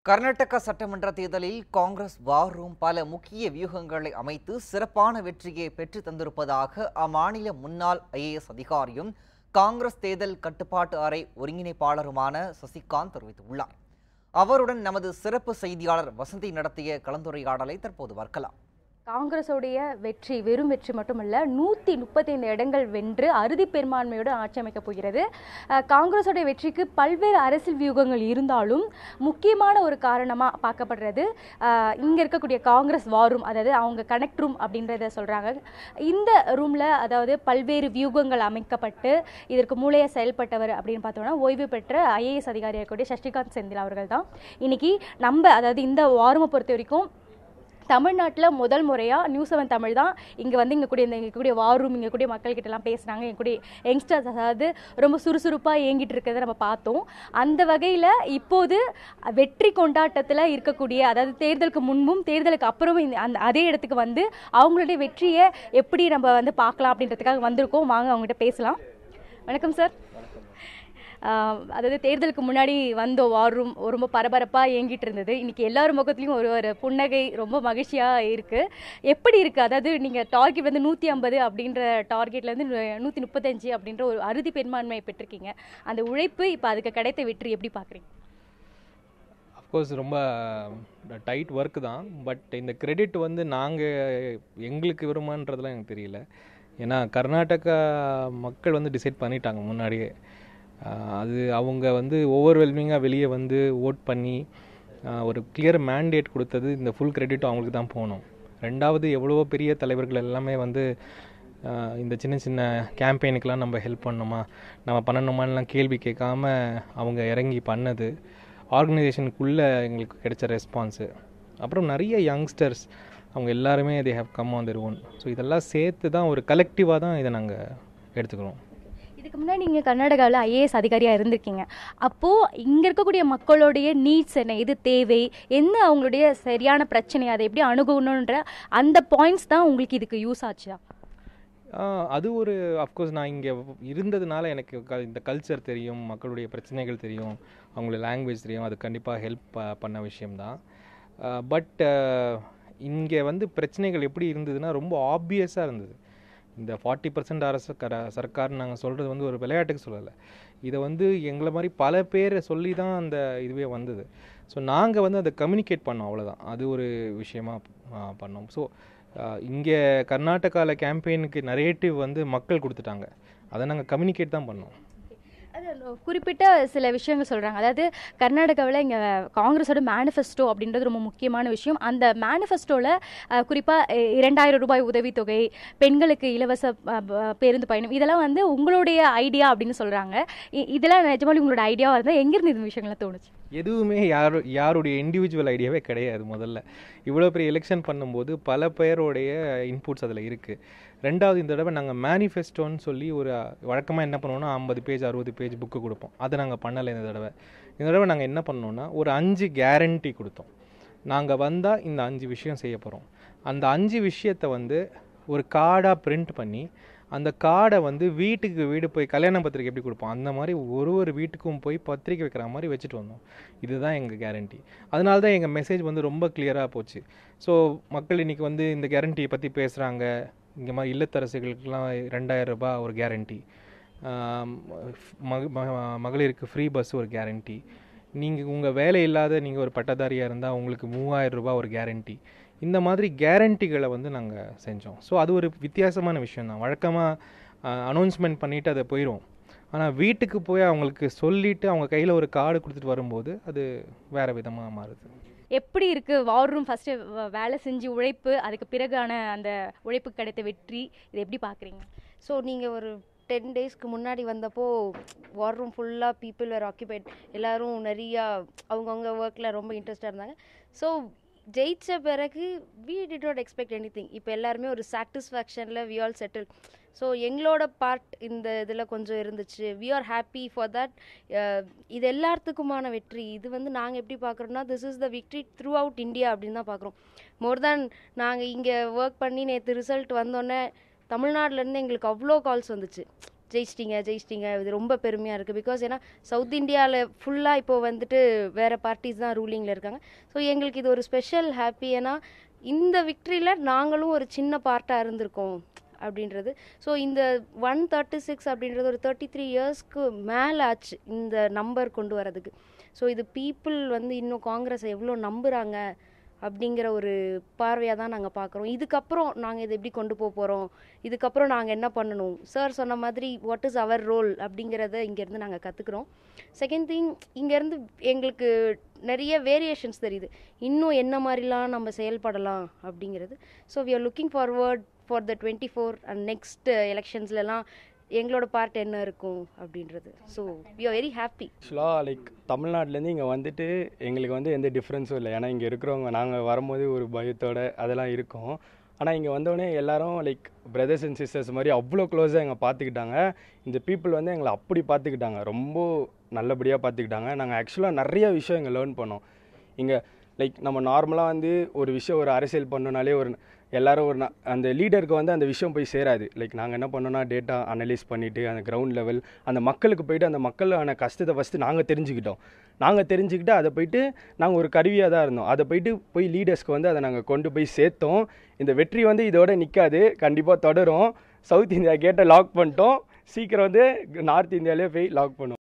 கர்நாடக சட்டமன்ற தேர்தலில் காங்கிரஸ் வார் ரூம் பல முக்கிய வியூகங்களை அமைத்து சிறப்பான வெற்றியை பெற்று தந்திருப்பதாக அம்மாநில முன்னாள் ஐஏஎஸ் அதிகாரியும் காங்கிரஸ் தேர்தல் கட்டுப்பாட்டு அறை ஒருங்கிணைப்பாளருமான சசிகாந்த் தெரிவித்துள்ளார் அவருடன் நமது சிறப்பு செய்தியாளர் வசந்தி நடத்திய கலந்துரையாடலை தற்போது பார்க்கலாம் காங்கிரஸோடைய வெற்றி வெறும் வெற்றி மட்டுமல்ல நூற்றி முப்பத்தைந்து இடங்கள் வென்று அறுதி பெரும்பான்மையோடு ஆட்சி அமைக்கப் போகிறது அஹ், காங்கிரஸோடைய வெற்றிக்கு பல்வேறு அரசியல் வியூகங்கள் இருந்தாலும் முக்கியமான ஒரு காரணமாக பார்க்கப்படுறது இங்கே இருக்கக்கூடிய காங்கிரஸ் வார் ரூம் அதாவது அவங்க கனெக்ட் ரூம் அப்படின்றத சொல்கிறாங்க இந்த ரூமில் அதாவது பல்வேறு வியூகங்கள் அமைக்கப்பட்டு இதற்கு மூளையை செயல்பட்டவர் அப்படின்னு பார்த்தோம்னா ஓய்வு பெற்ற ஐஏஎஸ் அதிகாரியாக இருக்கக்கூடிய சசிகாந்த் செந்தில் அவர்கள் தான் இன்னைக்கு நம்ம அதாவது இந்த வாரூமை பொறுத்த வரைக்கும் தமிழ்நாட்டில் முதல் முறையாக நியூஸ் செவன் தமிழ் தான் இங்கே வந்து இங்கே கூடிய இந்த இங்கே கூடிய வார் ரூம் இங்கே கூடிய மக்கள்கிட்டலாம் பேசுனாங்க இங்கே கூடிய யங்ஸ்டர்ஸ் அதாவது ரொம்ப சுறுசுறுப்பாக இயங்கிட்டு இருக்கிறத நம்ம பார்த்தோம் அந்த வகையில் இப்போது வெற்றி கொண்டாட்டத்தில் இருக்கக்கூடிய அதாவது தேர்தலுக்கு முன்பும் தேர்தலுக்கு அப்புறமும் இந்த அந்த அதே இடத்துக்கு வந்து அவங்களுடைய வெற்றியை எப்படி நம்ம வந்து பார்க்கலாம் அப்படின்றதுக்காக வந்திருக்கோம் வாங்க அவங்ககிட்ட பேசலாம் வணக்கம் சார் ஆஹ் அதாவது தேர்தலுக்கு முன்னாடி வந்தோம் வார் ரூம் ரொம்ப பரபரப்பாக இயங்கிட்டு இருந்தது இன்னைக்கு எல்லார் முகத்துலையும் ஒரு ஒரு புன்னகை ரொம்ப மகிழ்ச்சியாக இருக்குது எப்படி இருக்குது அதாவது நீங்கள் டார்கெட் வந்து நூற்றி ஐம்பது அப்படின்ற டார்கெட்லேருந்து நூற்றி முப்பத்தஞ்சு அப்படின்ற ஒரு அறுதி பெரும்பான்மையை பெற்றிருக்கீங்க அந்த உழைப்பு இப்போ அதுக்கு கிடைத்த வெற்றி எப்படி பார்க்குறீங்க அஃப்கோர்ஸ் ரொம்ப டைட் ஒர்க் தான் பட் இந்த கிரெடிட் வந்து நாங்கள் எங்களுக்கு வருமானன்றதுலாம் எனக்கு தெரியல ஏன்னா கர்நாடகா மக்கள் வந்து டிசைட் பண்ணிட்டாங்க முன்னாடியே ஆஹ் அது அவங்க வந்து ஓவர்வெல்மிங்காக வெளியே வந்து ஓட் பண்ணி ஆஹ் ஒரு கிளியர் மேண்டேட் கொடுத்தது இந்த ஃபுல் கிரெடிட்டும் அவங்களுக்கு தான் போகணும் ரெண்டாவது எவ்வளவோ பெரிய தலைவர்கள் எல்லாமே வந்து ஆஹ் இந்த சின்ன சின்ன கேம்பெயினுக்கெலாம் நம்ம ஹெல்ப் பண்ணணுமா நம்ம பண்ணணுமான்லாம் கேள்வி கேட்காம அவங்க இறங்கி பண்ணது ஆர்கனைசேஷனுக்குள்ளே எங்களுக்கு கிடைச்ச ரெஸ்பான்ஸு அப்புறம் நிறைய யங்ஸ்டர்ஸ் அவங்க எல்லாருமே they have come on their own so இதெல்லாம் சேர்த்து தான் ஒரு கலெக்டிவாக தான் இதை நாங்கள் எடுத்துக்கிறோம் இதுக்கு முன்னாடி நீங்கள் கர்நாடகாவில் ஐஏஎஸ் அதிகாரியாக இருந்திருக்கீங்க அப்போது இங்கே இருக்கக்கூடிய மக்களுடைய நீட்ஸ் என்ன இது தேவை என்ன அவங்களுடைய சரியான பிரச்சனை அதை எப்படி அணுகணுன்ற அந்த பாயிண்ட்ஸ் தான் உங்களுக்கு இதுக்கு யூஸ் ஆச்சா ஆஹ் அது ஒரு அஃப்கோர்ஸ் நான் இங்கே இருந்ததுனால எனக்கு க- இந்த கல்ச்சர் தெரியும் மக்களுடைய பிரச்சனைகள் தெரியும் அவங்களோட லாங்குவேஜ் தெரியும் அது கண்டிப்பாக ஹெல்ப் பண்ண விஷயம்தான் பட் இங்கே வந்து பிரச்சனைகள் எப்படி இருந்ததுன்னா ரொம்ப ஆப்வியஸாக இருந்தது இந்த ஃபார்ட்டி பர்சன்ட் அரசு கர சர்க்கார் நாங்கள் சொல்கிறது வந்து ஒரு விளையாட்டுக்கு சொல்லலை இதை வந்து எங்களை மாதிரி பல பேர் சொல்லி தான் அந்த இதுவே வந்தது ஸோ நாங்கள் வந்து அதை கம்யூனிகேட் பண்ணோம் அவ்வளோதான் அது ஒரு விஷயமா ஆஹ் பண்ணோம் ஸோ இங்கே கர்நாடகாவில் கேம்பெயினுக்கு நரேட்டிவ் வந்து மக்கள் கொடுத்துட்டாங்க அதை நாங்கள் கம்யூனிகேட் தான் பண்ணோம் அது அந்த குறிப்பிட்ட சில விஷயங்கள் சொல்கிறாங்க அதாவது கர்நாடகாவில் இங்கே காங்கிரஸோட மேனிஃபெஸ்டோ அப்படின்றது ரொம்ப முக்கியமான விஷயம் அந்த மேனிஃபெஸ்டோவில் குறிப்பாக இரண்டாயிரம் ரூபாய் உதவித்தொகை பெண்களுக்கு இலவச அஹ், ப- பேருந்து பயணம் இதெல்லாம் வந்து உங்களுடைய ஐடியா அப்படின்னு சொல்கிறாங்க இதெல்லாம் நிஜமாலி உங்களோட ஐடியாவாக இருந்தால் எங்கேருந்து இந்த விஷயங்கள்லாம் தோணுச்சு எதுவுமே யாரு யாருடைய இண்டிவிஜுவல் ஐடியாவே கிடையாது முதல்ல இவ்வளோ பெரிய எலெக்ஷன் பண்ணும்போது பல பேருடைய இன்புட்ஸ் அதில் இருக்குது ரெண்டாவது இந்த தடவை நாங்கள் மேனிஃபெஸ்டோன்னு சொல்லி ஒரு வழக்கமாக என்ன பண்ணுவோம்னா ஐம்பது பேஜ் அறுபது பேஜ் புக்கு கொடுப்போம் அதை நாங்கள் பண்ணலை இந்த தடவை இந்த தடவை நாங்கள் என்ன பண்ணோம்னா ஒரு அஞ்சு கேரண்டி கொடுத்தோம் நாங்கள் வந்தால் இந்த அஞ்சு விஷயம் செய்ய போகிறோம் அந்த அஞ்சு விஷயத்தை வந்து ஒரு கார்டாக பிரிண்ட் பண்ணி அந்த கார்டை வந்து வீட்டுக்கு வீடு போய் கல்யாண பத்திரிக்கை எப்படி கொடுப்போம் அந்த மாதிரி ஒரு ஒரு வீட்டுக்கும் போய் பத்திரிக்கை வைக்கிற மாதிரி வச்சுட்டு வந்தோம் இதுதான் எங்கள் கேரண்டி அதனால தான் எங்கள் மெசேஜ் வந்து ரொம்ப கிளியராக போச்சு ஸோ மக்கள் இன்னைக்கு வந்து இந்த கேரண்டியை பற்றி பேசுகிறாங்க இங்கே மாதிரி இல்லத்தரசிகளுக்கெல்லாம் ரெண்டாயிரம் ரூபாய் ஒரு கேரண்டி மகளிருக்கு ஃப்ரீ பஸ் ஒரு கேரண்டி நீங்கள் உங்கள் வேலை இல்லாத நீங்கள் ஒரு பட்டதாரியாக இருந்தால் உங்களுக்கு மூவாயிரம் ரூபாய் ஒரு கேரண்டி இந்த மாதிரி கேரண்டிகளை வந்து நாங்கள் செஞ்சோம் ஸோ அது ஒரு வித்தியாசமான விஷயம் தான் வழக்கமாக அனௌன்ஸ்மெண்ட் பண்ணிவிட்டு அதை போயிடும் ஆனால் வீட்டுக்கு போய் அவங்களுக்கு சொல்லிவிட்டு அவங்க கையில் ஒரு கார்டு கொடுத்துட்டு வரும்போது அது வேறு விதமாக மாறுது எப்படி இருக்கு வார் ரூம் ஃபர்ஸ்ட் வேலை செஞ்சு உழைப்பு அதுக்கு பிறகான அந்த உழைப்புக்கு கிடைத்த வெற்றி இதை எப்படி பார்க்குறீங்க ஸோ நீங்கள் ஒரு டென் டேஸ்க்கு முன்னாடி வந்தப்போ வார் ரூம் ஃபுல்லாக பீப்புள் வேர் ஆக்கியபைட் எல்லாரும் நிறையா அவங்கவுங்க ஒர்க்கில் ரொம்ப இன்ட்ரெஸ்டாக இருந்தாங்க ஸோ ஜெயிச்ச பிறகு we did not expect anything இப்போ எல்லாருமே ஒரு சாட்டிஸ்ஃபேக்ஷனில் வி ஆல் செட்டில் ஸோ எங்களோட பார்ட் இந்த இதில் கொஞ்சம் இருந்துச்சு we are happy for that இது எல்லாத்துக்குமான வெற்றி இது வந்து நாங்கள் எப்படி பார்க்குறோம்னா this is the victory throughout India அப்படின்னு தான் பார்க்குறோம் மோர் தேன் நாங்கள் இங்கே ஒர்க் பண்ணி நேற்று ரிசல்ட் வந்தோடனே தமிழ்நாட்டிலேருந்து எங்களுக்கு அவ்வளோ கால்ஸ் வந்துச்சு ஜெயிச்சிட்டிங்க ஜெயிச்சிட்டிங்க இது ரொம்ப பெருமையாக இருக்குது பிகாஸ் ஏன்னா சவுத் இந்தியாவில் ஃபுல்லாக இப்போ வந்துட்டு வேறு பார்ட்டிஸ் தான் ரூலிங்கில் இருக்காங்க ஸோ எங்களுக்கு இது ஒரு ஸ்பெஷல் ஹாப்பி ஏன்னா இந்த விக்ட்ரியில் நாங்களும் ஒரு சின்ன பார்ட்டாக இருந்திருக்கோம் அப்படின்றது ஸோ இந்த ஒன் தேர்ட்டி சிக்ஸ் அப்படின்றது ஒரு தேர்ட்டி த்ரீ இயர்ஸ்க்கு மேலே ஆச்சு இந்த நம்பர் கொண்டு வரதுக்கு ஸோ இது பீப்புள் வந்து இன்னும் காங்கிரஸை எவ்வளோ நம்புகிறாங்க அப்படிங்கிற ஒரு பார்வையாக தான் நாங்கள் பார்க்குறோம் இதுக்கப்புறம் நாங்கள் இதை எப்படி கொண்டு போக போகிறோம் இதுக்கப்புறம் நாங்கள் என்ன பண்ணணும் சார் சொன்ன மாதிரி வாட் இஸ் அவர் ரோல் அப்படிங்கிறத இங்கேருந்து நாங்கள் கற்றுக்குறோம் செகண்ட் திங் இங்கேருந்து எங்களுக்கு நிறைய வேரியேஷன்ஸ் தெரியுது இன்னும் என்ன மாதிரிலாம் நம்ம செயல்படலாம் அப்படிங்கிறது so we are looking forward for the twenty four and next எலெக்ஷன்ஸ்லலாம் எங்களோட பார்ட் என்ன இருக்கும் அப்படின்றது so we are very happy ஆக்சுவலாக லைக் தமிழ்நாட்டிலேருந்து இங்கே வந்துட்டு எங்களுக்கு வந்து எந்த டிஃப்ரென்ஸும் இல்லை ஏன்னா இங்கே இருக்கிறவங்க நாங்கள் வரும்போது ஒரு பயத்தோட அதெல்லாம் இருக்கும் ஆனால் இங்கே வந்தோடனே எல்லாரும் லைக் பிரதர்ஸ் அண்ட் சிஸ்டர்ஸ் மாதிரி அவ்வளோ க்ளோஸாக எங்களை பார்த்துக்கிட்டாங்க இந்த பீப்புள் வந்து எங்களை அப்படி பார்த்துக்கிட்டாங்க ரொம்ப நல்லபடியாக பார்த்துக்கிட்டாங்க நாங்கள் ஆக்சுவலாக நிறைய விஷயம் இங்கே லேர்ன் பண்ணோம் இங்கே லைக் நம்ம நார்மலாக வந்து ஒரு விஷயம் ஒரு அரசியல் பண்ணோனாலே ஒரு எல்லாரும் ஒரு நா- அந்த லீடருக்கு வந்து அந்த விஷயம் போய் சேராது லைக் நாங்கள் என்ன பண்ணோம்னா டேட்டா அனலைஸ் பண்ணிவிட்டு அந்த கிரவுண்ட் லெவல் அந்த மக்களுக்கு போயிட்டு அந்த மக்களான கஷ்டத்தை ஃபஸ்ட்டு நாங்கள் தெரிஞ்சுக்கிட்டோம் நாங்கள் தெரிஞ்சுக்கிட்டு அதை போயிட்டு நாங்கள் ஒரு கருவியாக தான் இருந்தோம் அதை போயிட்டு போய் லீடர்ஸ்க்கு வந்து அதை நாங்கள் கொண்டு போய் சேர்த்தோம் இந்த வெற்றி வந்து இதோட நிற்காது கண்டிப்பாக தொடரும் சவுத் இந்தியா கேட்டை லாக் பண்ணிட்டோம் சீக்கிரம் வந்து நார்த் இந்தியாவிலே போய் லாக் பண்ணுவோம்